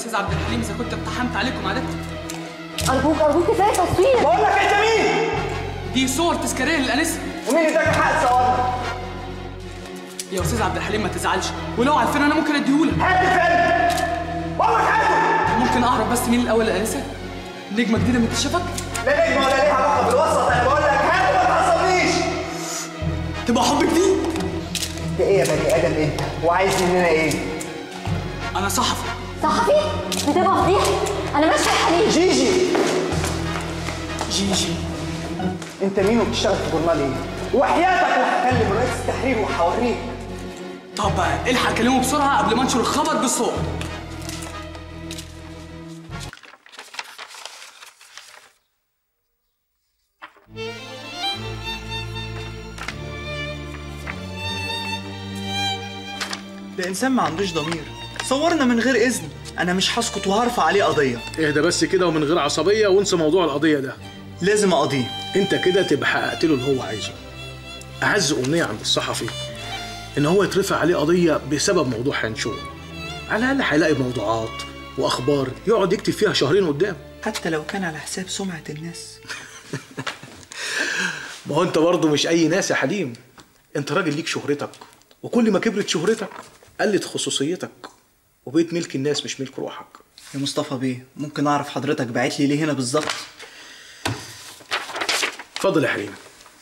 استاذ عبد الحليم اذا كنت اقتحمت عليكم عادتك ارجوك ارجوك كفايه تصوير بقول لك انت مين؟ دي صور تذكاريه للانسه ومين اداك حق تصورنا؟ يا استاذ عبد الحليم ما تزعلش ولو على الفيلم انا ممكن اديهولك هات الفيلم والله هاته ممكن اعرف بس مين الاول الانسه نجمه جديده مكتشفك لا نجمه ولا ليها علاقه بالوسط انا بقول لك هات ما تعصبنيش تبقى حب جديد انت ايه يا بني ادم انت؟ وعايز مننا ايه؟ انا صحفي صحفي بتبقى فضيحه انا ماشيه حليم جيجي جيجي انت مين وبتشتغل في جورنال ايه؟ وحياتك وهكلم رئيس التحرير وهوريك طب الحق كلمه بسرعه قبل ما انشر الخبر بالصور ده انسان ما عندوش ضمير صورنا من غير اذن انا مش هسكت وهرفع عليه قضيه اهدى بس كده ومن غير عصبيه وانسى موضوع القضيه ده لازم اقضيه انت كده تبقى حققت له اللي هو عايزه اعز امنيه عند الصحفي ان هو يترفع عليه قضيه بسبب موضوع هينشره على الاقل هيلاقي موضوعات واخبار يقعد يكتب فيها شهرين قدام حتى لو كان على حساب سمعه الناس ما هو انت برضه مش اي ناس يا حليم انت راجل ليك شهرتك وكل ما كبرت شهرتك قلت خصوصيتك وبقيت ملك الناس مش ملك روحك يا مصطفى بيه ممكن اعرف حضرتك بعت لي ليه هنا بالظبط اتفضل يا حليم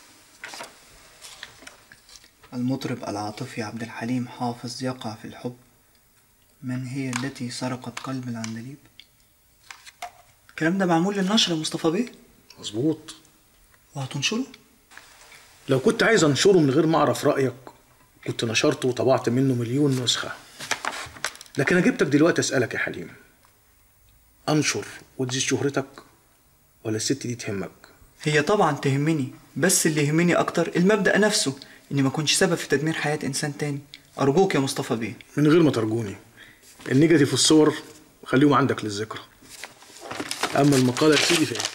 المطرب العاطفي عبد الحليم حافظ يقع في الحب من هي التي سرقت قلب العندليب الكلام ده معمول للنشر يا مصطفى بيه مظبوط وهتنشره لو كنت عايز انشره من غير ما اعرف رايك كنت نشرته وطبعت منه مليون نسخه لكن انا جبتك دلوقتي اسالك يا حليم انشر وتزيد شهرتك ولا الست دي تهمك هي طبعا تهمني بس اللي يهمني اكتر المبدأ نفسه اني ما كنتش سبب في تدمير حياة انسان تاني ارجوك يا مصطفى بيه من غير ما ترجوني النيجاتيف والصور خليهم عندك للذكرى اما المقاله يا سيدي فين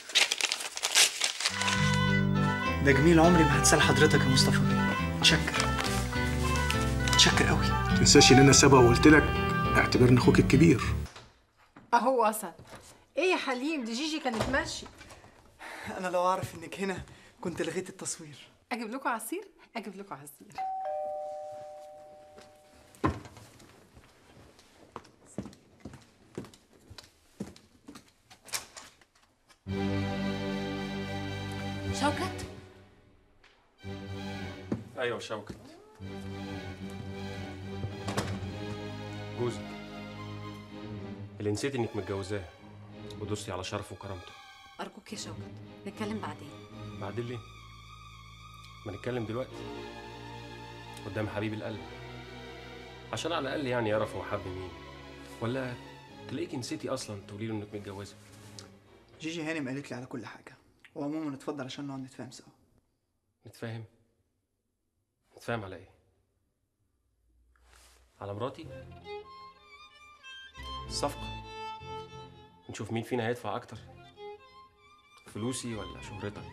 ده جميل عمري ما هنسال حضرتك يا مصطفى بيه متشكر متشكر قوي تنساش ان انا سبق وقلت لك اعتبرني اخوك الكبير اهو وصل ايه يا حليم دي جيجي كانت ماشيه انا لو اعرف انك هنا كنت لغيت التصوير اجيب لكم عصير اجيب لكم عصير شوكت ايوه شوكت جوزك اللي نسيت انك متجوزاه ودوستي على شرفه وكرامته ارجوك يا شوكت نتكلم بعدين بعدين ليه ما نتكلم دلوقتي قدام حبيب القلب عشان على الاقل يعني يعرف هو حب مين ولا تلاقيكي نسيتي اصلا تقولي له انك متجوزه جيجي هانم قالت لي على كل حاجة وعموما اتفضل عشان نقعد نتفاهم سوا نتفاهم نتفاهم على ايه على مراتي الصفقة نشوف مين فينا هيدفع اكتر فلوسي ولا شهرتك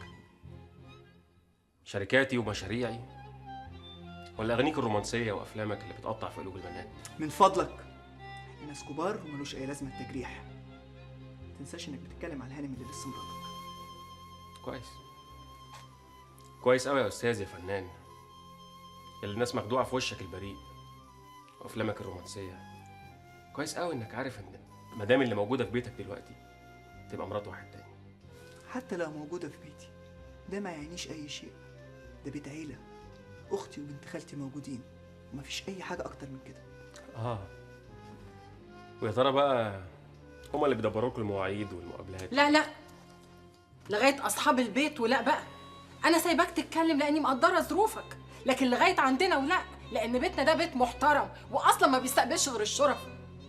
شركاتي ومشاريعي ولا اغانيك الرومانسية وافلامك اللي بتقطع في قلوب البنات من فضلك احنا ناس كبار وملوش اي لازمة التجريح متنساش انك بتتكلم على الهانم اللي لسه مراتك كويس كويس قوي يا استاذ يا فنان اللي الناس مخدوعه في وشك البريء وافلامك الرومانسيه كويس قوي انك عارف ان المدام اللي موجوده في بيتك دلوقتي تبقى مرات واحد تاني حتى لو موجودة في بيتي ده ما يعنيش أي شيء ده بيت عيلة أختي وبنت خالتي موجودين ومفيش أي حاجة أكتر من كده اه ويا ترى بقى هما اللي بيدبروا لكم المواعيد والمقابلات لا لا لغايه اصحاب البيت ولا بقى انا سايباك تتكلم لاني مقدره ظروفك لكن لغايه عندنا ولا لان بيتنا ده بيت محترم واصلا ما بيستقبلش غير الشرف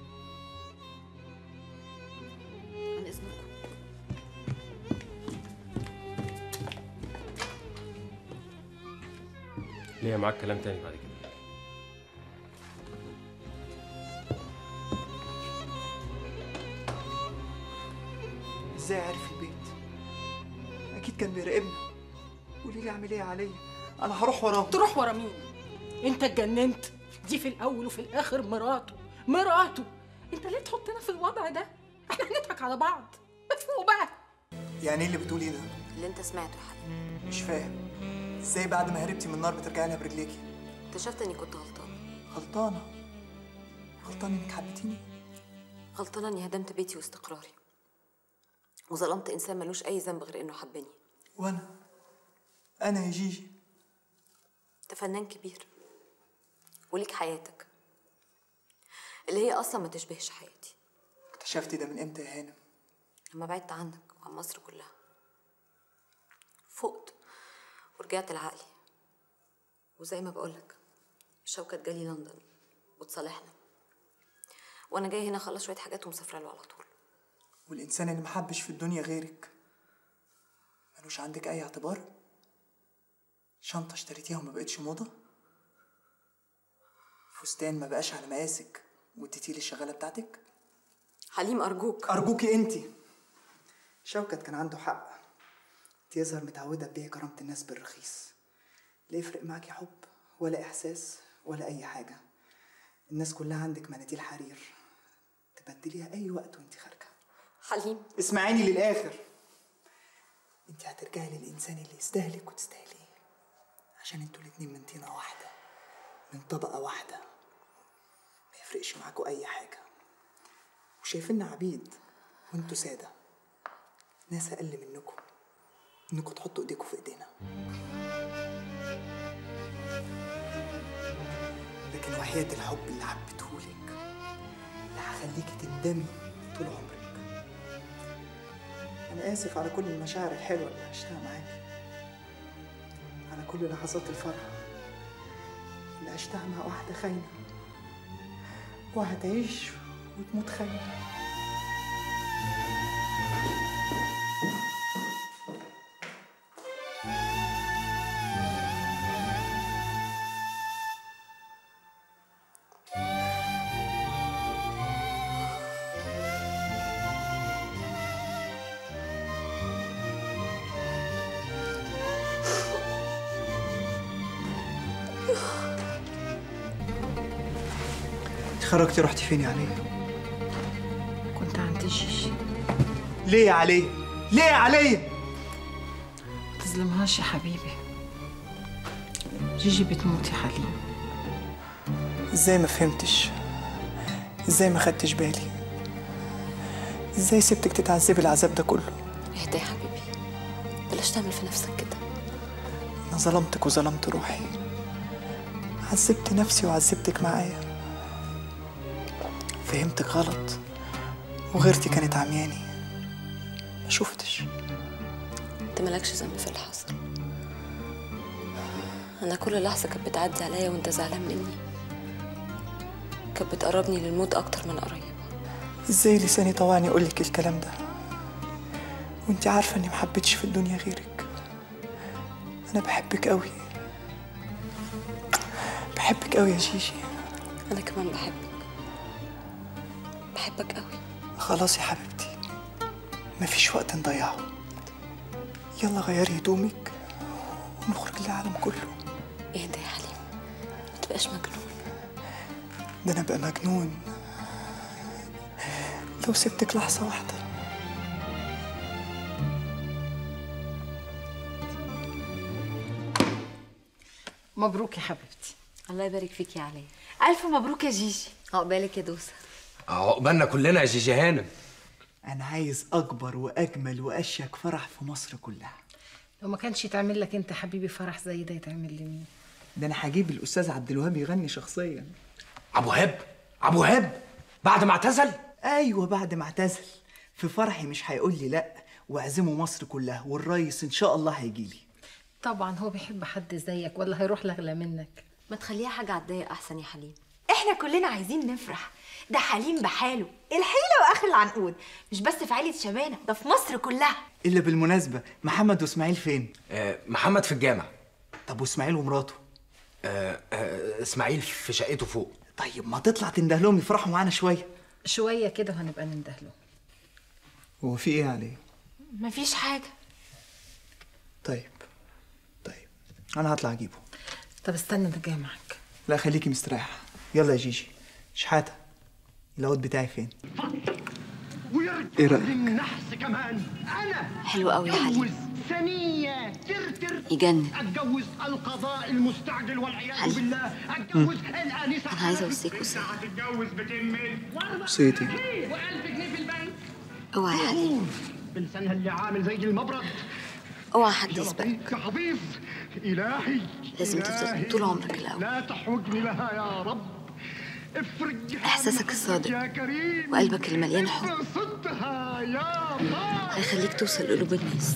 عن اذنكم ليه معاك كلام تاني بعد كده إزاي عارف البيت أكيد كان بيراقبنا قولي لي أعمل إيه عليا أنا هروح وراه تروح ورا مين انت اتجننت دي في الاول وفي الاخر مراته مراته انت ليه تحطنا في الوضع ده احنا هنضحك على بعض مفهوم بقى يعني ايه اللي بتقوليه ده اللي انت سمعته يا حليم مش فاهم ازاي بعد ما هربتي من النار بترجعي لها برجليكي اكتشفت اني كنت غلطانه غلطانه غلطانه انك حبيتيني غلطانه اني هدمت بيتي واستقراري وظلمت انسان ملوش اي ذنب غير انه حبني وانا انا يا جيجي انت فنان كبير وليك حياتك اللي هي اصلا ما تشبهش حياتي اكتشفتي ده من امتى يا هانم لما بعدت عنك وعن مصر كلها فقت ورجعت لعقلي وزي ما بقولك شوكت جالي لندن وتصالحنا وانا جاي هنا اخلص شويه حاجات ومسافره له على طول والانسان اللي محبش في الدنيا غيرك ملوش عندك اي اعتبار شنطه اشتريتيها وما بقتش موضه فستان ما بقاش على مقاسك واديتيه للشغاله بتاعتك حليم ارجوك ارجوكي انت شوكت كان عنده حق انت يظهر متعوده تبيعي كرامه الناس بالرخيص لا يفرق معاكي حب ولا احساس ولا اي حاجه الناس كلها عندك مناديل حرير تبدليها اي وقت وانت خارجه حليم اسمعيني للاخر انت هترجعي للانسان اللي يستاهلك وتستاهليه عشان انتوا الاتنين من طينه واحده من طبقه واحده ما يفرقش معاكوا اي حاجه وشايفيننا عبيد وانتوا ساده ناس اقل منكم انكم تحطوا ايديكم في ايدينا لكن وحياة الحب اللي حبيتهولك اللي هخليكي تندمي طول عمرك أنا آسف على كل المشاعر الحلوة اللي عشتها معاكي على كل لحظات الفرح اللي عشتها مع واحدة خاينة وهتعيش وتموت خاينة انت خرجتي رحتي فين يا علي؟ كنت عند جيجي ليه يا علي؟ ليه يا علي؟ ما تظلمهاش يا حبيبي جيجي بتموت يا حليم ازاي ما فهمتش؟ ازاي ما خدتش بالي؟ ازاي سبتك تتعذبي العذاب ده كله؟ اهدى يا حبيبي بلاش تعمل في نفسك كده انا ظلمتك وظلمت روحي عذبت نفسي وعذبتك معايا فهمتك غلط وغيرتي كانت عمياني ما شفتش انت مالكش ذنب في اللي حصل انا كل لحظه كانت بتعدي عليا وانت زعلان مني كانت بتقربني للموت اكتر من قريب ازاي لساني طوعني اقولك الكلام ده وانتي عارفه اني محبتش في الدنيا غيرك انا بحبك قوي بحبك قوي يا جيجي انا كمان بحبك بحبك قوي خلاص يا حبيبتي مفيش وقت نضيعه يلا غيري هدومك ونخرج للعالم كله اهدى يا حليم ما تبقاش مجنون ده انا بقى مجنون لو سبتك لحظة واحدة مبروك يا حبيبتي الله يبارك فيك يا علي ألف مبروك يا جيجي عقبالك يا دوسه عقبالنا كلنا يا جيجي هانم أنا عايز أكبر وأجمل وأشيك فرح في مصر كلها لو ما كانش يتعمل لك انت حبيبي فرح زي ده يتعمل لمين ده أنا هجيب الأستاذ عبد الوهاب يغني شخصيا ابو هاب ابو هاب بعد ما اعتزل أيوة بعد ما اعتزل في فرحي مش هيقول لي لأ واعزموا مصر كلها والريس إن شاء الله هيجيلي طبعا هو بيحب حد زيك ولا هيروح لغلى منك ما تخليها حاجه عاديه احسن يا حليم احنا كلنا عايزين نفرح ده حليم بحاله الحيلة واخر العنقود مش بس في عيلة شبانة ده في مصر كلها إلا بالمناسبة محمد وإسماعيل فين؟ آه محمد في الجامع طب وإسماعيل ومراته؟ آه آه اسماعيل في شقته فوق طيب ما تطلع تنده لهم يفرحوا معانا شوية شويه كده وهنبقى ننده له هو في إيه عليه؟ مفيش حاجة طيب طيب أنا هطلع أجيبه طب استنى انا جايه معاك لا خليكي مستريحة يلا يا جيجي شحاتة العود بتاعي فين ويركب إيه رأيك؟ النحس كمان انا حلو قوي يا حليم اتجوز ثانية ترتر يجنن اتجوز القضاء المستعجل والعياذ حليم. بالله اتجوز الانسة انا عايزه اوصيك وصيه اتجوز بتمل وصيتي و1000 جنيه في البنك اوعى يا حليم بلسانها اللي عامل زي المبرد اوعى حد يا يسبقك لطيف يا حفيظ الهي لازم تفضل إلهي. طول عمرك الاول لا تحوجني لها يا رب افرج احساسك الصادق يا كريم وقلبك المليان حب صدها يا الله هيخليك توصل قلوب الناس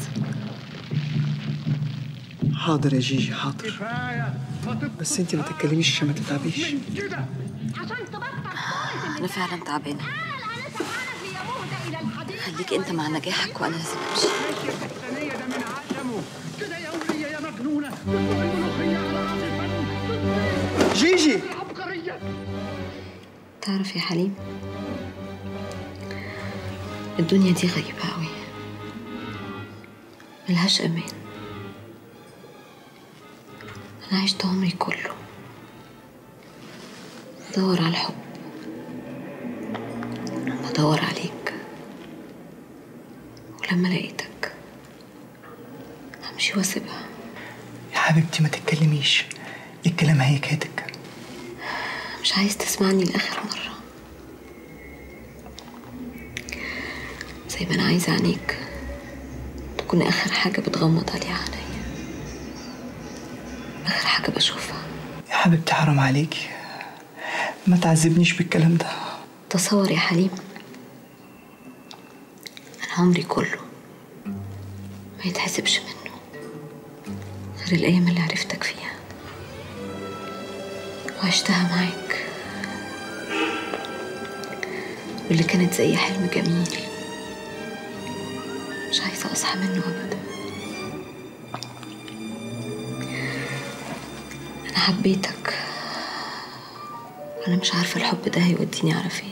حاضر يا جيجي حاضر كفايه بس انت ما تتكلميش عشان ما تتعبيش كده انا فعلا تعبانه خليك انت مع نجاحك وانا لازم امشي الثانية ده من عشمه كده يا ولية يا مجنونة بتوع الملوخية على راس الفن جيجي عبقرية تعرف يا حليم الدنيا دي غريبة قوي ملهاش أمان أنا عشت عمري كله بدور على الحب بدور عليك ولما لقيتك همشي واسيبها يا حبيبتي ما تتكلميش الكلام هيكهتك مش عايز تسمعني لآخر مرة زي ما أنا عايزة عينيك تكون آخر حاجة بتغمض عليها عينيا آخر حاجة بشوفها يا حبيبتي حرام عليكي ما تعذبنيش بالكلام ده تصور يا حليم أنا عمري كله ما يتحسبش منه غير الأيام اللي عرفتك فيها وعشتها معاك واللي كانت زي حلم جميل مش عايزة أصحى منه أبدا أنا حبيتك أنا مش عارفة الحب ده هيوديني على فين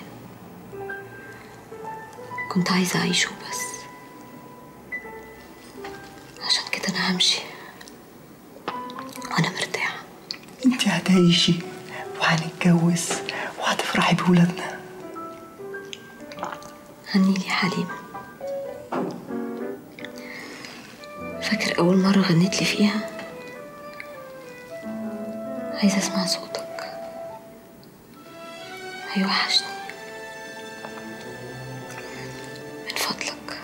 كنت عايزة أعيشه بس عشان كده أنا همشي وأنا مرتاحة انت هتعيشي وهنتجوز وهتفرحي بولادنا هنيلي يا حليم فاكر أول مرة غنيت لي فيها عايزة أسمع صوتك هيوحشني من فضلك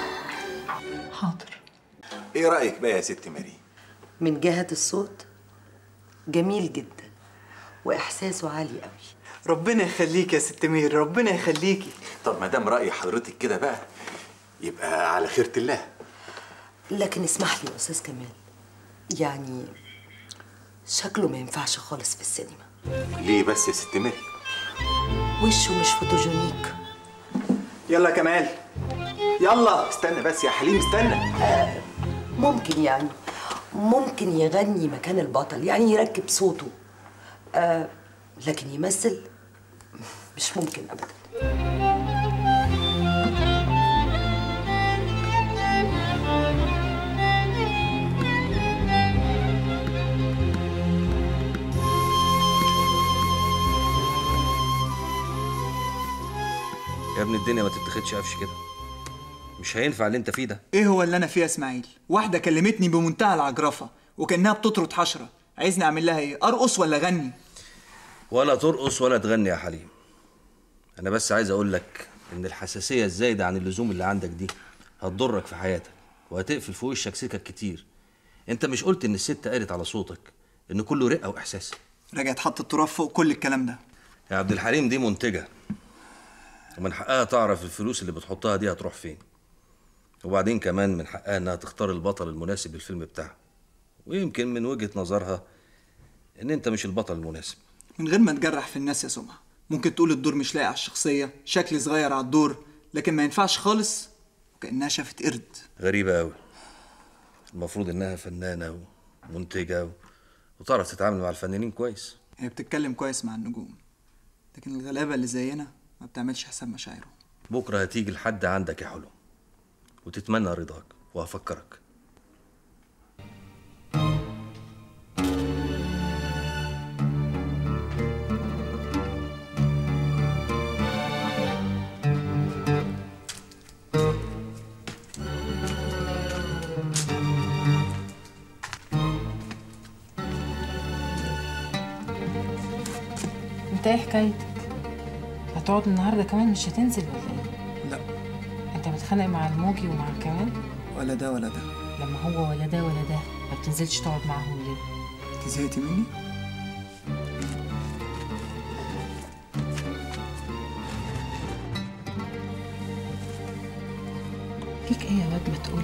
حاضر ايه رايك بقى يا ست ماري من جهة الصوت جميل جدا وإحساسه عالي قوي ربنا يخليك يا ست مير ربنا يخليكي طب ما دام راي حضرتك كده بقى يبقى على خيره الله لكن اسمح لي يا أستاذ كمال يعني شكله ما ينفعش خالص في السينما ليه بس يا ست ماري وشه مش فوتوجينيك يلا كمال يلا استنى بس يا حليم استنى ممكن يعني ممكن يغني مكان البطل يعني يركب صوته آه لكن يمثل مش ممكن أبدا يا ابني الدنيا ما تتاخدش قفش كده مش هينفع اللي انت فيه ده ايه هو اللي انا فيه يا اسماعيل واحده كلمتني بمنتهى العجرفه وكانها بتطرد حشره عايزني اعمل لها ايه ارقص ولا اغني ولا ترقص ولا تغني يا حليم انا بس عايز اقول لك ان الحساسيه الزايده عن اللزوم اللي عندك دي هتضرك في حياتك وهتقفل في وشك سكك كتير انت مش قلت ان الست قالت على صوتك ان كله رقه واحساس رجعت حط التراب فوق كل الكلام ده يا عبد الحليم دي منتجه ومن حقها تعرف الفلوس اللي بتحطها دي هتروح فين وبعدين كمان من حقها انها تختار البطل المناسب للفيلم بتاعها ويمكن من وجهه نظرها ان انت مش البطل المناسب من غير ما تجرح في الناس يا سمعة ممكن تقول الدور مش لايق على الشخصية شكل صغير على الدور لكن ما ينفعش خالص وكأنها شافت قرد غريبة أوي المفروض إنها فنانة ومنتجة و... وتعرف تتعامل مع الفنانين كويس هي بتتكلم كويس مع النجوم لكن الغلابة اللي زينا ما بتعملش حساب مشاعرهم بكرة هتيجي لحد عندك يا حلو وتتمنى رضاك وهفكرك ايه حكايتك هتقعد النهارده كمان مش هتنزل ولا ايه لا انت متخانق مع الموجي ومع كمان ولا ده ولا ده لما هو ولا ده ولا ده ما بتنزلش تقعد معاهم ليه انت زهقتي مني فيك ايه يا واد ما تقولي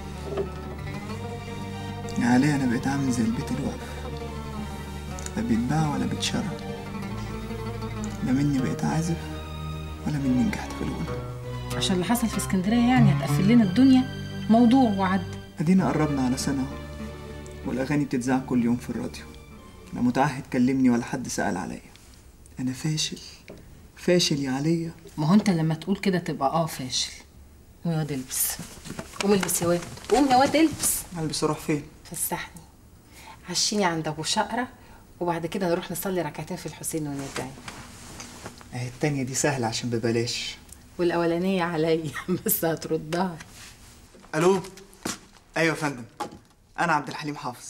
يا علي انا بقيت عامل زي البيت الواقف لا بيتباع ولا بيتشرى لا مني بقيت عازف ولا مني نجحت في الغنى عشان اللي حصل في اسكندريه يعني هتقفل لنا الدنيا موضوع وعد ادينا قربنا على سنة اهو والاغاني بتتذاع كل يوم في الراديو لا متعهد كلمني ولا حد سأل عليا انا فاشل فاشل يا عليا ما هو انت لما تقول كده تبقى اه فاشل قوم يا واد البس قوم البس يا واد قوم يا واد البس البس اروح فين فسحني عشيني عند ابو شقره وبعد كده نروح نصلي ركعتين في الحسين ونرجع اهي التانية دي سهلة عشان ببلاش والاولانيه عليا بس هتردها الو ايوه يا فندم انا عبد الحليم حافظ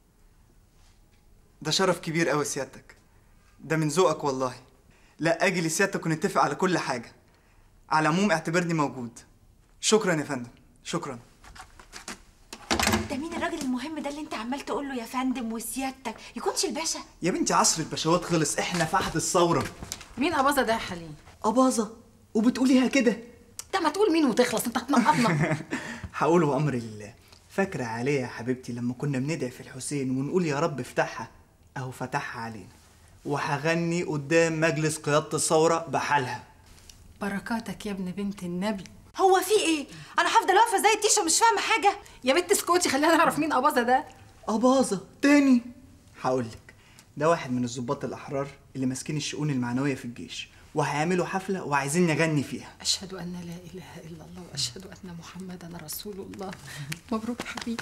ده شرف كبير قوي سيادتك ده من ذوقك والله لا اجي لسيادتك ونتفق على كل حاجه على العموم اعتبرني موجود شكرا يا فندم شكرا ده مين الراجل المهم ده اللي انت عمال تقول له يا فندم وسيادتك يكونش الباشا يا بنتي عصر البشوات خلص احنا في عهد الثوره مين اباظه ده يا حليم اباظه وبتقوليها كده ده ما تقول مين وتخلص انت هتنقطنا هقوله امر لله فاكره عليا يا حبيبتي لما كنا بندعي في الحسين ونقول يا رب افتحها اهو فتحها علينا وهغني قدام مجلس قياده الثوره بحالها بركاتك يا ابن بنت النبي هو في ايه انا هفضل واقفه زي التيشه مش فاهمه حاجه يا بنت اسكتي خلينا نعرف مين اباظه ده اباظه تاني هقول لك ده واحد من الضباط الاحرار اللي ماسكين الشؤون المعنويه في الجيش وهيعملوا حفله وعايزين نغني فيها اشهد ان لا اله الا الله واشهد ان محمدا رسول الله مبروك يا حبيبي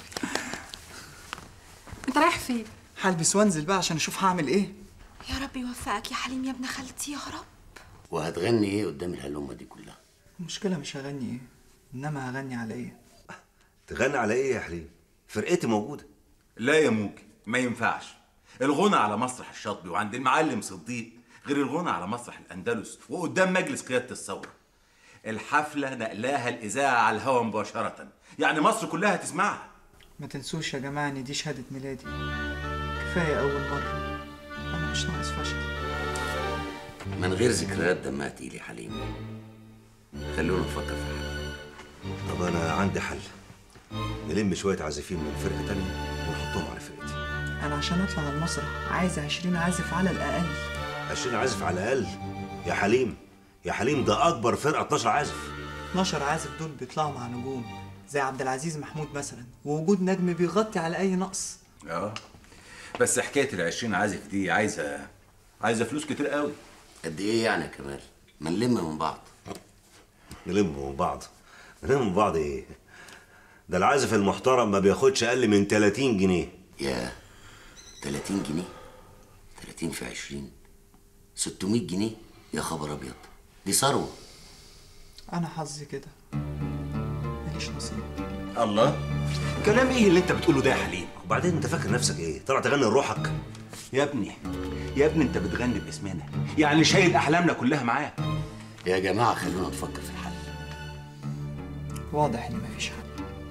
انت رايح فين هلبس وانزل بقى عشان اشوف هعمل ايه يا رب يوفقك يا حليم يا ابن خالتي يا رب وهتغني ايه قدام الهلومه دي كلها المشكله مش هغني ايه انما هغني على ايه تغني على ايه يا حليم فرقتي موجوده لا يا موجي ما ينفعش الغنى على مسرح الشاطبي وعند المعلم صديق غير الغنى على مسرح الاندلس وقدام مجلس قياده الثوره الحفله نقلاها الاذاعه على الهوا مباشره يعني مصر كلها تسمعها ما تنسوش يا جماعه ان دي شهاده ميلادي كفايه اول مره انا مش ناقص فشل من غير ذكريات دمها تقيل يا حليم خلونا نفكر في حل طب انا عندي حل نلم شويه عازفين من فرقه تانية ونحطهم على فرقتي انا عشان اطلع على المسرح عايز 20 عازف على الاقل 20 عازف على الاقل يا حليم يا حليم ده اكبر فرقه 12 عازف 12 عازف دول بيطلعوا مع نجوم زي عبد العزيز محمود مثلا ووجود نجم بيغطي على اي نقص اه بس حكايه ال 20 عازف دي عايزه عايزه فلوس كتير قوي قد ايه يعني يا كمال ما نلم من بعض نلم من بعض نلم من بعض ايه ده العازف المحترم ما بياخدش اقل من 30 جنيه يا 30 جنيه 30 في 20 600 جنيه يا خبر ابيض دي ثروه انا حظي كده ماليش نصيب الله كلام ايه اللي انت بتقوله ده يا حليم وبعدين انت فاكر نفسك ايه طلع تغني لروحك يا ابني يا ابني انت بتغني باسمنا يعني شايل احلامنا كلها معاك يا جماعه خلونا نفكر في الحل واضح ان مفيش حل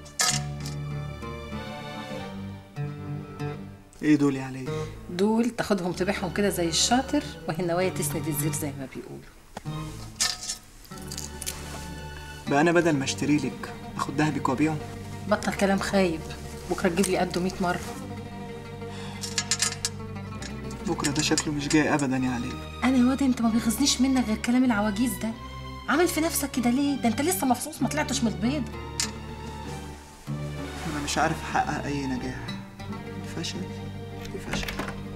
ايه دول يا علي دول تاخدهم تبيعهم كده زي الشاطر وهي النوايا تسند الزير زي ما بيقولوا بقى انا بدل ما اشتري لك اخد دهبك وابيعه بطل كلام خايب بكره تجيب لي قده 100 مره بكره ده شكله مش جاي ابدا يا علي انا يا واد انت ما بيغزنيش منك غير كلام العواجيز ده عامل في نفسك كده ليه ده انت لسه مفصوص ما طلعتش من البيض انا مش عارف احقق اي نجاح فشل فشل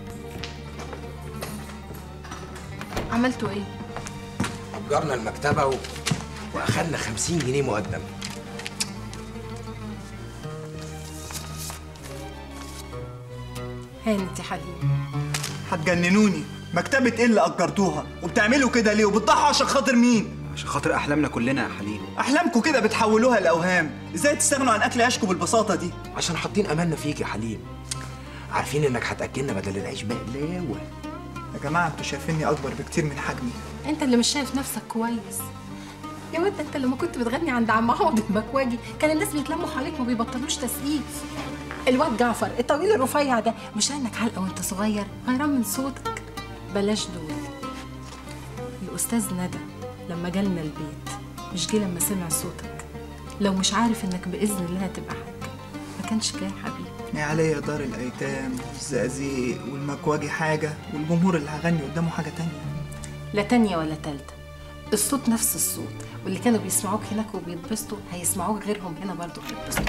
عملتوا ايه أجرنا المكتبة و... وأخدنا 50 جنيه مقدم هانت يا حليم هتجننوني مكتبة ايه اللي اجرتوها وبتعملوا كده ليه وبتضحوا عشان خاطر مين عشان خاطر احلامنا كلنا يا حليم احلامكم كده بتحولوها لاوهام ازاي تستغنوا عن اكل عيشكم بالبساطه دي عشان حاطين أملنا فيك يا حليم عارفين إنك هتأكلنا بدل العيش بقلاوة يا جماعه انتوا شايفيني اكبر بكتير من حجمي انت اللي مش شايف نفسك كويس يا ولد انت لما كنت بتغني عند عم عوض المكواجي كان الناس بيتلموا حواليك ما بيبطلوش تسقيف الواد جعفر الطويل الرفيع ده مش لانك علقه وانت صغير غيران من صوتك بلاش دول الاستاذ ندى لما جالنا البيت مش جه لما سمع صوتك لو مش عارف انك باذن الله هتبقى حاج ما كانش جاي حبيبي يا عليا دار الايتام والزقازيق والمكواجي حاجه والجمهور اللي هغني قدامه حاجه تانية لا تانية ولا تالتة الصوت نفس الصوت واللي كانوا بيسمعوك هناك وبيتبسطوا هيسمعوك غيرهم هنا برضو بيتبسطوا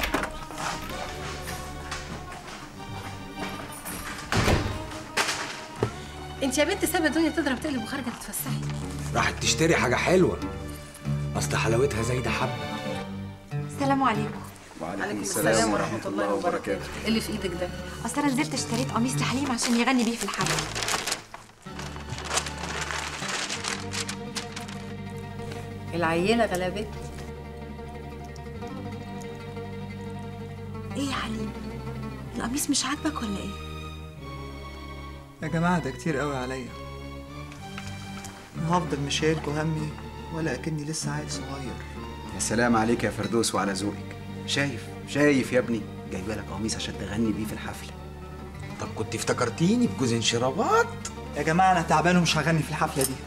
انت يا بنت سابه الدنيا تضرب تقلب وخارجه تتفسحي راحت تشتري حاجة حلوة أصل حلاوتها زايدة حبة السلام عليكم وعليكم السلام ورحمه الله وبركاته إيه اللي في ايدك ده اصل انا نزلت اشتريت قميص لحليم عشان يغني بيه في الحفله العيله غلبت ايه يا حليم القميص مش عاجبك ولا ايه يا جماعه ده كتير قوي عليا أنا هفضل مش شايلكوا همي ولا اكني لسه عيل صغير يا سلام عليك يا فردوس وعلى ذوقك شايف شايف يا ابني جايبه لك قميص عشان تغني بيه في الحفله طب كنت افتكرتيني بجوز انشرابات يا جماعه انا تعبان ومش هغني في الحفله دي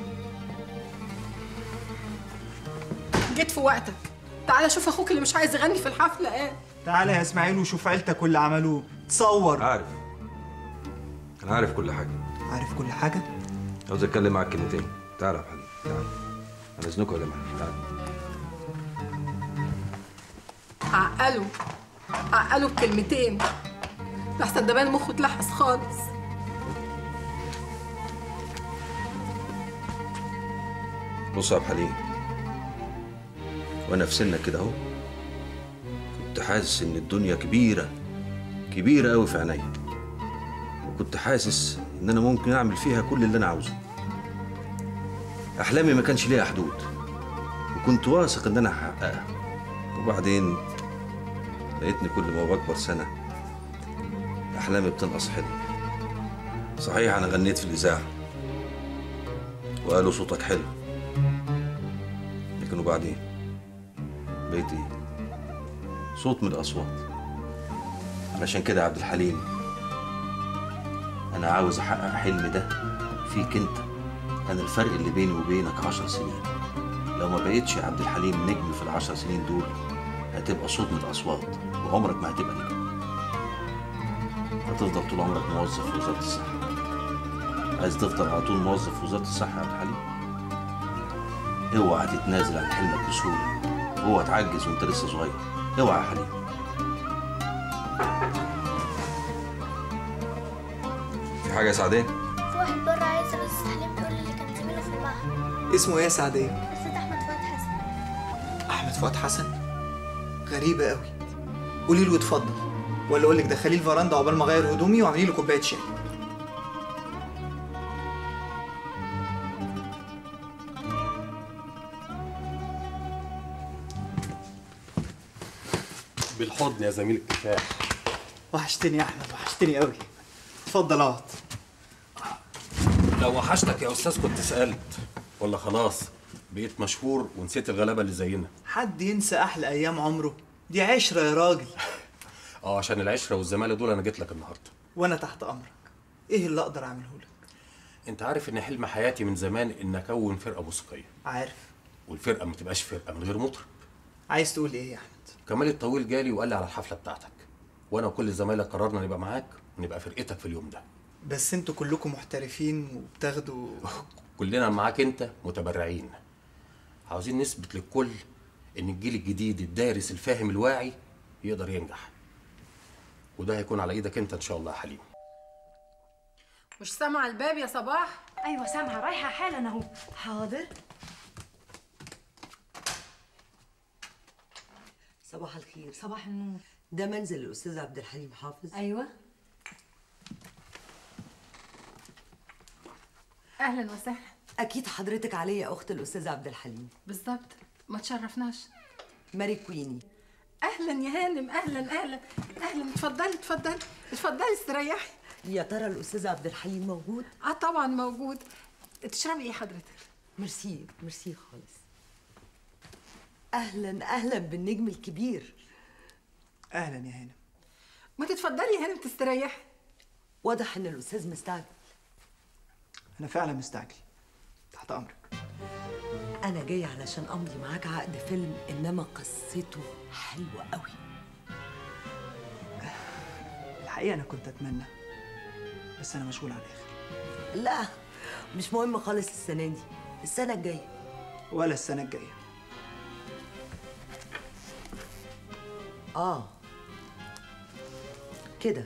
جيت في وقتك تعالى شوف اخوك اللي مش عايز يغني في الحفله ايه تعالى يا اسماعيل وشوف عيلتك واللي عملوه تصور عارف انا عارف كل حاجه عارف كل حاجه عاوز اتكلم معاك كلمتين تعالى يا حبيبي تعالى انا اذنكم يا جماعه تعالى عقله عقله بكلمتين لحسن ده بان مخه اتلحس خالص بص يا عبد الحليم وانا في سنك كده اهو كنت حاسس ان الدنيا كبيره كبيره قوي في عينيا وكنت حاسس ان انا ممكن اعمل فيها كل اللي انا عاوزه احلامي ما كانش ليها حدود وكنت واثق ان انا هحققها وبعدين لقيتني كل ما بكبر سنه احلامي بتنقص حلم صحيح انا غنيت في الاذاعه وقالوا صوتك حلو لكن وبعدين بقيت ايه صوت من الاصوات علشان كده يا عبد الحليم انا عاوز احقق حلمي ده فيك انت انا الفرق اللي بيني وبينك عشر سنين لو ما بقيتش يا عبد الحليم نجم في العشر سنين دول هتبقى صوت من الاصوات وعمرك ما هتبقى نجم هتفضل طول عمرك موظف في وزاره الصحه عايز تفضل على طول موظف في وزاره الصحه يا عبد الحليم اوعى تتنازل عن حلمك بسهوله اوعى تعجز وانت لسه صغير اوعى يا حليم في حاجه يا سعدين في واحد بره عايز الاستاذ حليم يقول اللي كان زميله في المعهد اسمه ايه يا سعديه الاستاذ احمد فؤاد حسن احمد فؤاد حسن غريبه قوي قولي له اتفضل ولا اقول لك دخليه الفرندا عقبال ما اغير هدومي واعملي له كوبايه شاي بالحضن يا زميل الكفاح وحشتني يا احمد وحشتني قوي اتفضل اقعد لو وحشتك يا استاذ كنت سالت ولا خلاص بقيت مشهور ونسيت الغلابه اللي زينا حد ينسى احلى ايام عمره دي عشره يا راجل اه عشان العشره والزماله دول انا جيت لك النهارده وانا تحت امرك ايه اللي اقدر اعمله لك انت عارف ان حلم حياتي من زمان ان اكون فرقه موسيقيه عارف والفرقه ما تبقاش فرقه من غير مطرب عايز تقول ايه يا احمد كمال الطويل جالي وقال لي على الحفله بتاعتك وانا وكل زمايلك قررنا نبقى معاك ونبقى فرقتك في اليوم ده بس انتوا كلكم محترفين وبتاخدوا كلنا معاك انت متبرعين عاوزين نثبت للكل ان الجيل الجديد الدارس الفاهم الواعي يقدر ينجح وده هيكون على ايدك انت ان شاء الله يا حليم مش سامعه الباب يا صباح ايوه سامعه رايحه حالا اهو حاضر صباح الخير صباح النور ده منزل الاستاذ عبد الحليم حافظ ايوه اهلا وسهلا اكيد حضرتك عليا يا اخت الاستاذ عبد الحليم بالظبط ما تشرفناش ماري كويني اهلا يا هانم اهلا اهلا اهلا اتفضلي اتفضلي اتفضلي استريحي يا ترى الاستاذ عبد الحليم موجود اه طبعا موجود تشربي ايه حضرتك ميرسي ميرسي خالص اهلا اهلا بالنجم الكبير اهلا يا هانم ما تتفضلي يا هانم تستريحي واضح ان الاستاذ مستعجل انا فعلا مستعجل تحت امرك انا جاي علشان امضي معاك عقد فيلم انما قصته حلوه قوي الحقيقه انا كنت اتمنى بس انا مشغول على الاخر لا مش مهم خالص السنه دي السنه الجايه ولا السنه الجايه اه كده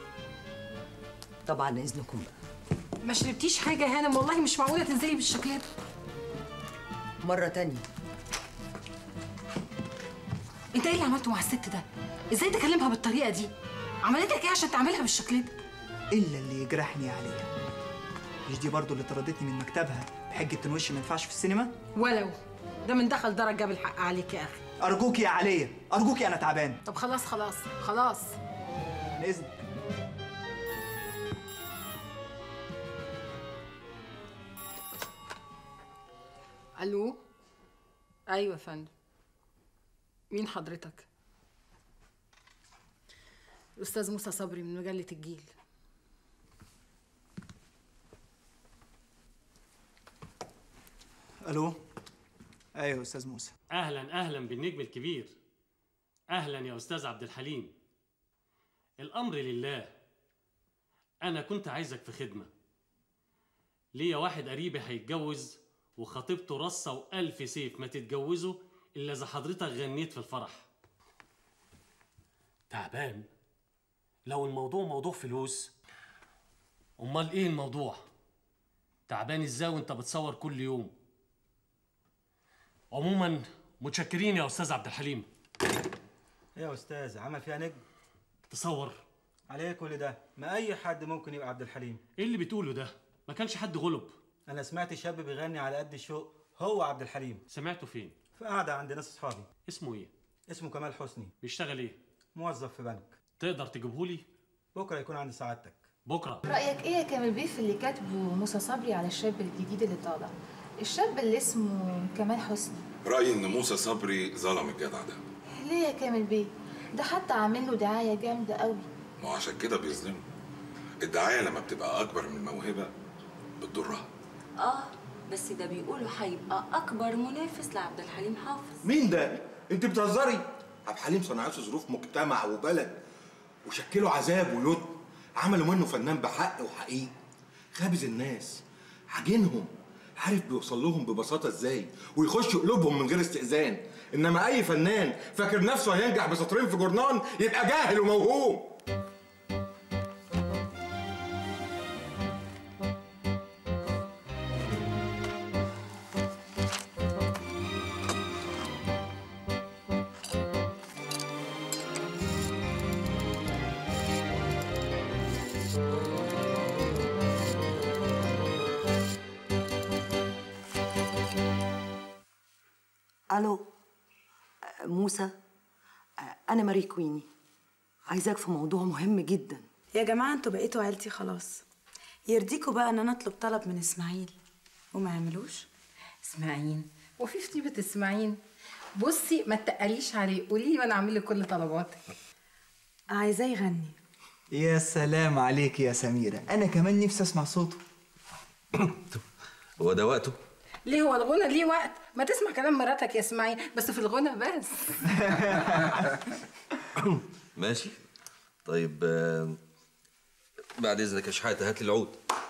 طبعا اذنكم بقى ما شربتيش حاجه يا هانم والله مش معقوله تنزلي بالشكل ده مره تانية انت ايه اللي عملته مع الست ده ازاي تكلمها بالطريقه دي عملت لك ايه عشان تعملها بالشكل ده الا اللي يجرحني عليها مش دي برضو اللي طردتني من مكتبها بحجه ان وشي ما ينفعش في السينما ولو ده من دخل درج جاب الحق عليك يا اخي ارجوكي يا عليا ارجوكي انا تعبان طب خلاص خلاص خلاص من اذنك الو ايوه يا فندم مين حضرتك الاستاذ موسى صبري من مجله الجيل الو ايوه يا استاذ موسى اهلا اهلا بالنجم الكبير اهلا يا استاذ عبد الحليم الامر لله انا كنت عايزك في خدمه ليا واحد قريبي هيتجوز وخطيبته رصه والف سيف ما تتجوزه الا اذا حضرتك غنيت في الفرح تعبان لو الموضوع موضوع فلوس امال ايه الموضوع تعبان ازاي وانت بتصور كل يوم عموما متشكرين يا استاذ عبد الحليم ايه يا استاذ عمل فيها نجم تصور عليه كل ده ما اي حد ممكن يبقى عبد الحليم ايه اللي بتقوله ده ما كانش حد غلب انا سمعت شاب بيغني على قد الشوق هو عبد الحليم سمعته فين في قاعده عند ناس اصحابي اسمه ايه اسمه كمال حسني بيشتغل ايه موظف في بنك تقدر تجيبهولي بكره يكون عند سعادتك بكره رأيك ايه يا كامل بيه في اللي كاتبه موسى صبري على الشاب الجديد اللي طالع الشاب اللي اسمه كمال حسني رأيي إن موسى صبري ظلم الجدع ده ليه يا كامل بيه ده حتى عامل له دعاية جامدة قوي ما هو عشان كده بيظلمه الدعاية لما بتبقى أكبر من الموهبة بتضرها اه بس ده بيقولوا هيبقى اكبر منافس لعبد الحليم حافظ مين ده؟ انت بتهزري؟ عبد الحليم صنعته ظروف مجتمع وبلد وشكله عذاب ويد عملوا منه فنان بحق وحقيقي خابز الناس عاجنهم عارف بيوصل لهم ببساطه ازاي ويخش قلوبهم من غير استئذان انما اي فنان فاكر نفسه هينجح بسطرين في جورنان يبقى جاهل وموهوم الو آه، موسى آه، انا ماري كويني عايزاك في موضوع مهم جدا يا جماعة انتوا بقيتوا عيلتي خلاص يرضيكوا بقى ان انا اطلب طلب من اسماعيل وما يعملوش اسماعيل وفي في طيبه اسماعيل بصي ما تقليش عليه قولي لي وانا اعمل لك كل طلباتك عايزاه يغني يا سلام عليك يا سميرة أنا كمان نفسي أسمع صوته هو ده وقته ليه هو الغنى ليه وقت ما تسمع كلام مراتك يا اسماعيل بس في الغنى بس ماشي طيب آه، بعد اذنك يا شحاته هات لي العود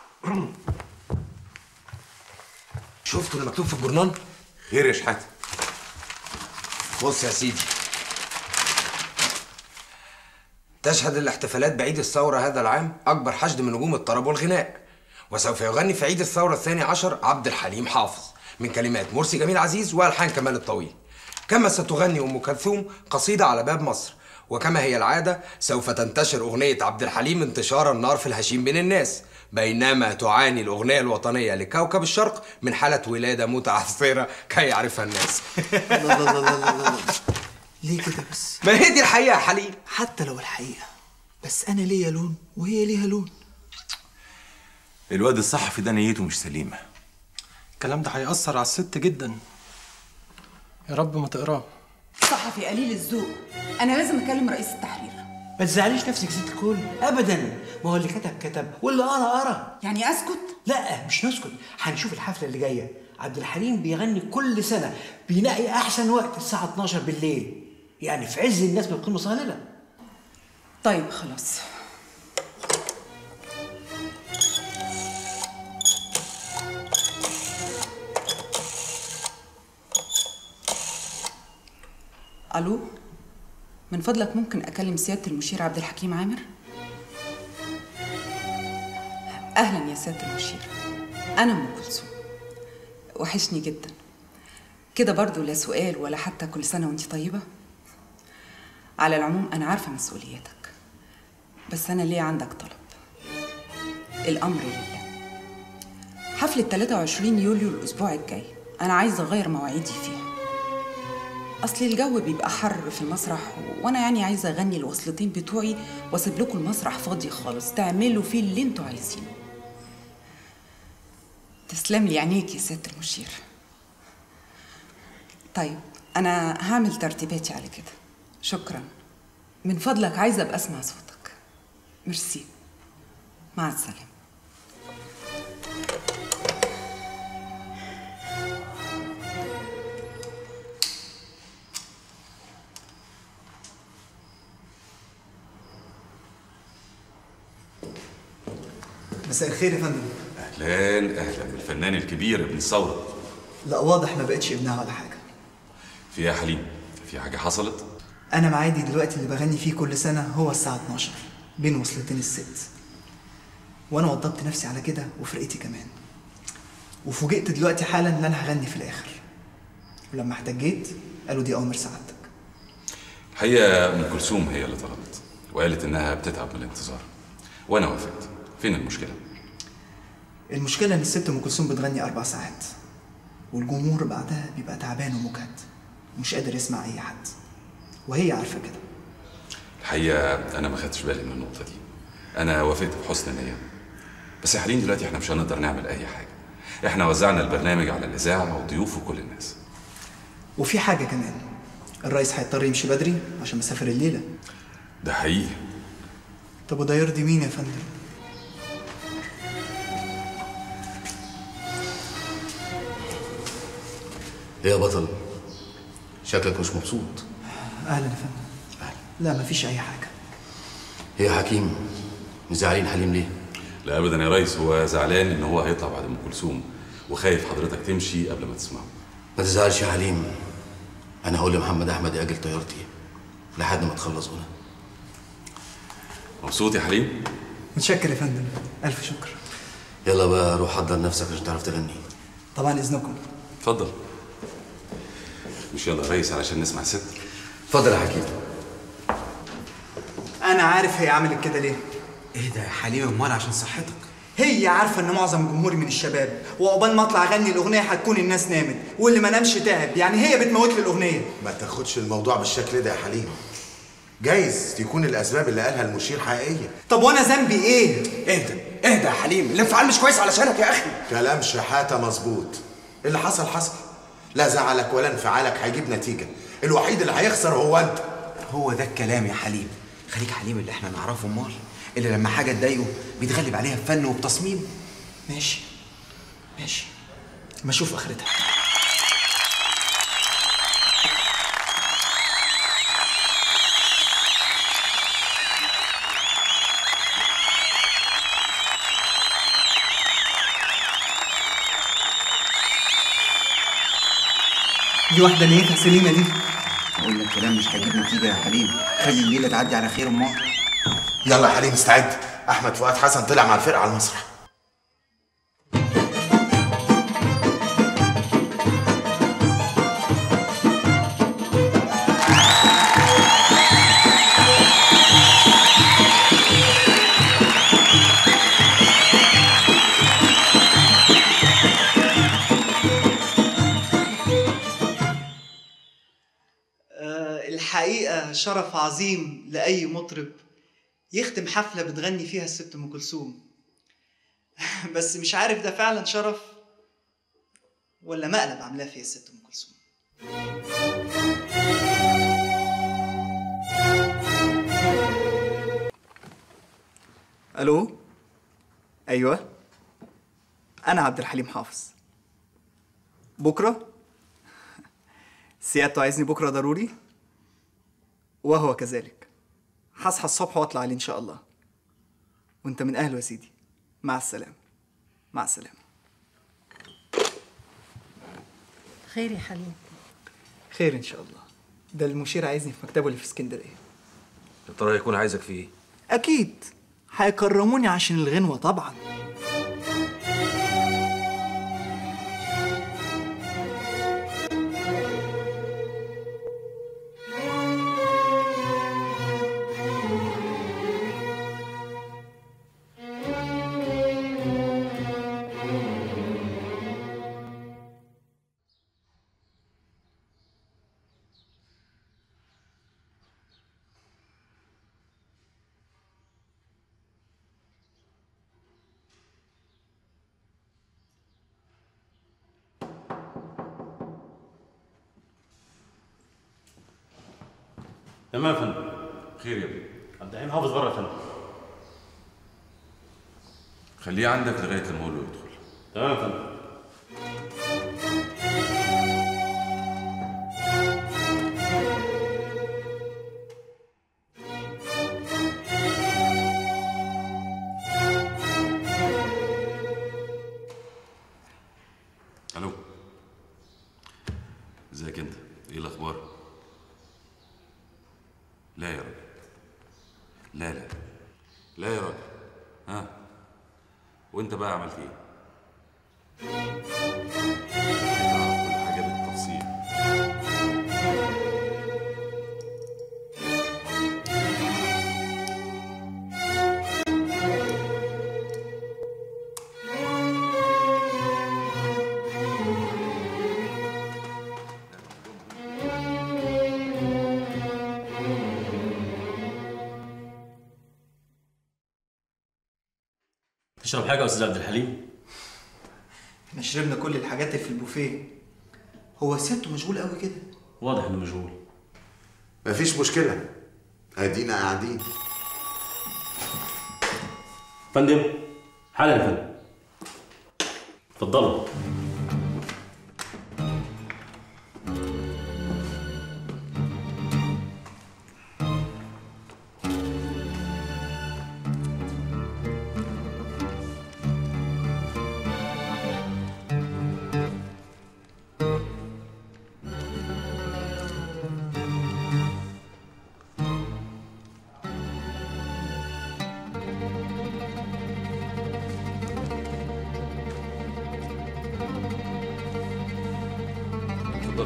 شفتوا اللي مكتوب في الجورنال؟ خير يا شحاته بص يا سيدي تشهد الاحتفالات بعيد الثورة هذا العام أكبر حشد من نجوم الطرب والغناء وسوف يغني في عيد الثورة الثاني عشر عبد الحليم حافظ من كلمات مرسي جميل عزيز وألحان كمال الطويل كما ستغني أم كلثوم قصيدة على باب مصر وكما هي العادة سوف تنتشر أغنية عبد الحليم انتشار النار في الهشيم بين الناس بينما تعاني الأغنية الوطنية لكوكب الشرق من حالة ولادة متعثرة كي يعرفها الناس لا لا لا لا لا لا ليه كده بس؟ ما هي دي الحقيقة يا حليم حتى لو الحقيقة بس أنا ليا لون وهي ليها لون الواد الصحفي ده نيته مش سليمه الكلام ده هيأثر على الست جدا يا رب ما تقراه صحفي قليل الذوق انا لازم اكلم رئيس التحرير ما تزعليش نفسك ست الكل ابدا ما هو اللي كتب كتب واللي قرا قرا يعني اسكت لا مش نسكت هنشوف الحفله اللي جايه عبد الحليم بيغني كل سنه بينقي احسن وقت الساعه 12 بالليل يعني في عز الناس ما بتكون مصهلله طيب خلاص الو من فضلك ممكن اكلم سياده المشير عبد الحكيم عامر اهلا يا سياده المشير انا ام كلثوم وحشني جدا كده برضو لا سؤال ولا حتى كل سنه وانت طيبه على العموم انا عارفه مسؤولياتك بس انا ليه عندك طلب الامر لله حفله 23 يوليو الاسبوع الجاي انا عايزه اغير مواعيدي فيها اصل الجو بيبقى حر في المسرح وانا يعني عايزه اغني الوصلتين بتوعي واسيب لكم المسرح فاضي خالص تعملوا فيه اللي انتوا عايزينه تسلم لي عينيك يا سياده المشير طيب انا هعمل ترتيباتي على كده شكرا من فضلك عايزه ابقى اسمع صوتك ميرسي مع السلامه مساء الخير يا فندم اهلا اهلا الفنان الكبير ابن الثوره لا واضح ما بقتش ابنها ولا حاجه في إيه يا حليم في حاجه حصلت انا معادي دلوقتي اللي بغني فيه كل سنه هو الساعه 12 بين وصلتين الست وانا وضبت نفسي على كده وفرقتي كمان وفوجئت دلوقتي حالا ان انا هغني في الاخر ولما احتجيت قالوا دي اوامر سعادتك الحقيقه ام كلثوم هي اللي طلبت وقالت انها بتتعب من الانتظار وانا وافقت فين المشكله المشكله ان الست ام كلثوم بتغني اربع ساعات والجمهور بعدها بيبقى تعبان ومجهد مش قادر يسمع اي حد وهي عارفه كده الحقيقه انا ما خدتش بالي من النقطه دي انا وافقت بحسن نيه بس يا حليم دلوقتي احنا مش هنقدر نعمل اي حاجه احنا وزعنا البرنامج على الاذاعه وضيوف وكل الناس وفي حاجه كمان الرئيس هيضطر يمشي بدري عشان مسافر الليله ده حقيقي طب وده يرضي مين يا فندم ايه يا بطل شكلك مش مبسوط اهلا يا فندم لا مفيش اي حاجه ايه يا حكيم مزعلين حليم ليه لا ابدا يا ريس هو زعلان ان هو هيطلع بعد ام كلثوم وخايف حضرتك تمشي قبل ما تسمعه ما تزعلش يا حليم انا هقول لمحمد احمد ياجل طيارتي لحد ما تخلص هنا مبسوط يا حليم متشكر يا فندم الف شكر يلا بقى روح حضر نفسك عشان تعرف تغني طبعا اذنكم اتفضل مش يلا يا ريس علشان نسمع الست اتفضل يا حكيم انا عارف هي عملت كده ليه ايه ده يا حليم امال عشان صحتك هي عارفه ان معظم جمهوري من الشباب وعقبال ما اطلع اغني الاغنيه هتكون الناس نامت واللي ما نامش تعب يعني هي بتموت لي الاغنيه ما تاخدش الموضوع بالشكل ده يا حليم جايز تكون الاسباب اللي قالها المشير حقيقيه طب وانا ذنبي ايه اهدى اهدى يا حليم الانفعال مش كويس علشانك يا اخي كلام شحاته مظبوط اللي حصل حصل لا زعلك ولا انفعالك هيجيب نتيجه الوحيد اللي هيخسر هو انت هو ده الكلام يا حليم خليك حليم اللي احنا نعرفه امال اللي لما حاجه تضايقه بيتغلب عليها بفن وبتصميم ماشي ماشي ما اشوف اخرتها دي واحده نيتها سليمه دي اقول لك كلام مش هيجيب نتيجه يا حليم خلي الليله تعدي على خير امال يلا يا حليم استعد احمد فؤاد حسن طلع مع الفرقه على المسرح آه، الحقيقة شرف عظيم لأي مطرب يختم حفلة بتغني فيها الست أم كلثوم بس مش عارف ده فعلا شرف ولا مقلب عاملاه فيا الست ام كلثوم الو ايوه انا عبد الحليم حافظ بكره سيادته عايزني بكره ضروري وهو كذلك هصحى الصبح واطلع عليه ان شاء الله وانت من اهله يا سيدي مع السلامه مع السلامه خير يا حليم خير ان شاء الله ده المشير عايزني في مكتبه اللي في اسكندريه يا ترى هيكون عايزك في ايه؟ اكيد هيكرموني عشان الغنوه طبعا تمام يا فندم خير يا ابني عبد الحليم حافظ بره يا فندم خليه عندك لغايه لما اقول له يدخل تمام يا فندم الو ازيك انت ايه الاخبار لا يا راجل لا لا لا يا راجل ها وانت بقى عملت ايه عايز اعرف كل حاجه بالتفصيل تشرب حاجه يا استاذ عبد الحليم احنا شربنا كل الحاجات اللي في البوفيه هو سيادته مشغول قوي كده واضح انه مشغول مفيش مشكله ادينا قاعدين فندم حالا يا فندم اتفضلوا اتفضل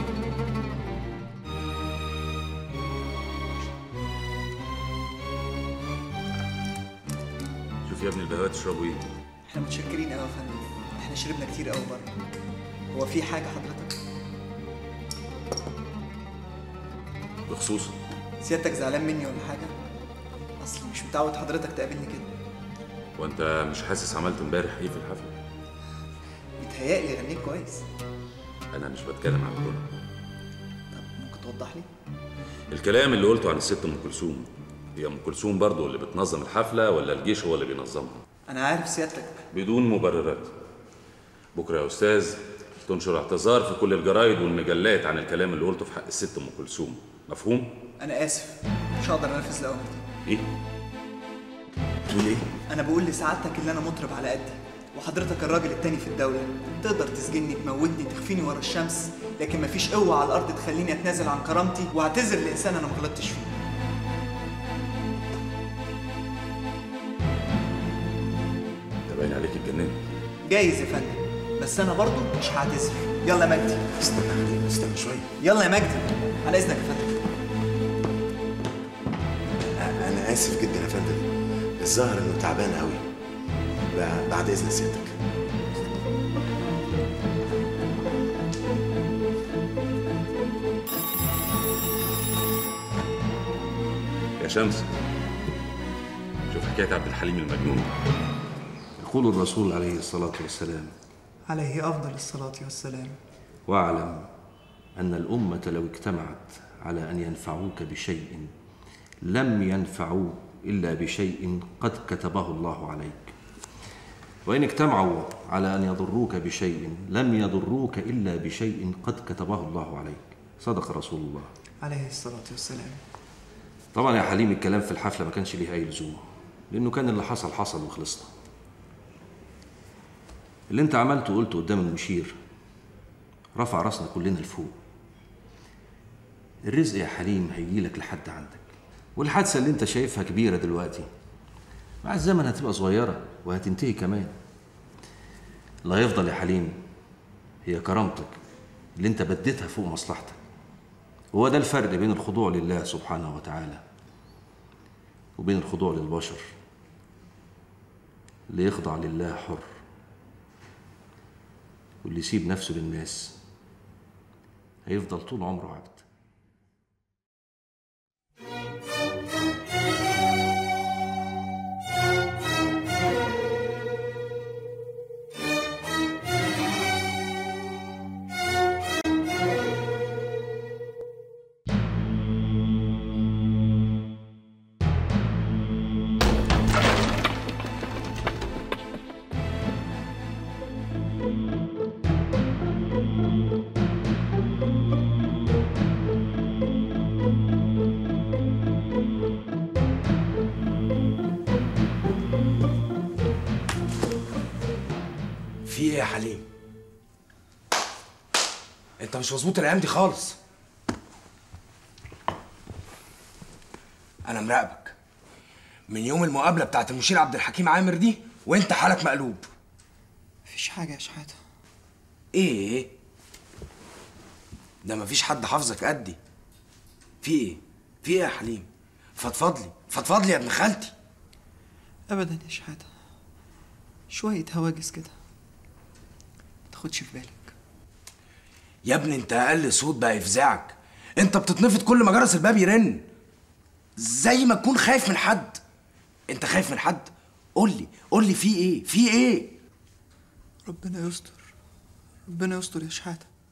شوف يا ابني البهوات تشربوا ايه احنا متشكرين قوي يا فندم احنا شربنا كتير قوي بره هو في حاجه حضرتك بخصوص سيادتك زعلان مني ولا حاجه اصل مش متعود حضرتك تقابلني كده وانت مش حاسس عملت امبارح ايه في الحفله بيتهيألي غنيت كويس انا مش بتكلم عن كله ممكن توضح لي الكلام اللي قلته عن الست ام كلثوم هي ام كلثوم برضو اللي بتنظم الحفله ولا الجيش هو اللي بينظمها انا عارف سيادتك بدون مبررات بكره يا استاذ تنشر اعتذار في كل الجرايد والمجلات عن الكلام اللي قلته في حق الست ام كلثوم مفهوم انا اسف مش هقدر انفذ الاوامر دي ايه تقول ايه انا بقول لسعادتك ان انا مطرب على قدي وحضرتك الراجل التاني في الدولة تقدر تسجني تموتني تخفيني ورا الشمس لكن مفيش قوة على الأرض تخليني أتنازل عن كرامتي وأعتذر لإنسان أنا مغلطتش فيه انت باين عليك اتجننت جايز يا فندم بس أنا برضو مش هعتذر يلا يا مجدي استنى استنى شويه يلا يا مجدي على إذنك يا فندم انا اسف جدا يا فندم الظاهر انه تعبان قوي بع- بعد اذن سيادتك يا شمس شوف حكايه عبد الحليم المجنون يقول الرسول عليه الصلاة والسلام عليه أفضل الصلاة والسلام واعلم أن الأمة لو اجتمعت على أن ينفعوك بشيء لم ينفعوك إلا بشيء قد كتبه الله عليك وإن اجتمعوا على أن يضروك بشيء لم يضروك إلا بشيء قد كتبه الله عليك صدق رسول الله عليه الصلاة والسلام طبعا يا حليم الكلام في الحفلة ما كانش ليه أي لزوم لأنه كان اللي حصل حصل وخلصنا اللي انت عملته قلته قدام المشير رفع راسنا كلنا لفوق الرزق يا حليم هيجيلك لحد عندك والحادثة اللي انت شايفها كبيرة دلوقتي مع الزمن هتبقى صغيرة وهتنتهي كمان اللي هيفضل يا حليم هي كرامتك اللي انت بديتها فوق مصلحتك هو ده الفرق بين الخضوع لله سبحانه وتعالى وبين الخضوع للبشر اللي يخضع لله حر واللي يسيب نفسه للناس هيفضل طول عمره عبد في ايه يا حليم انت مش مظبوط الايام دي خالص انا مراقبك من يوم المقابله بتاعت المشير عبد الحكيم عامر دي وانت حالك مقلوب مفيش حاجة يا شحاتة ايه ايه ده مفيش حد حافظك قدي في ايه في ايه يا حليم فضفضلي فضفضلي يا ابن خالتي أبدا يا شحاتة شوية هواجس كده متاخدش في بالك يا ابني انت اقل صوت بقى يفزعك انت بتتنفض كل ما جرس الباب يرن زي ما تكون خايف من حد انت خايف من حد قول لي قول لي في ايه في ايه ربنا يستر ربنا يستر يا شحاتة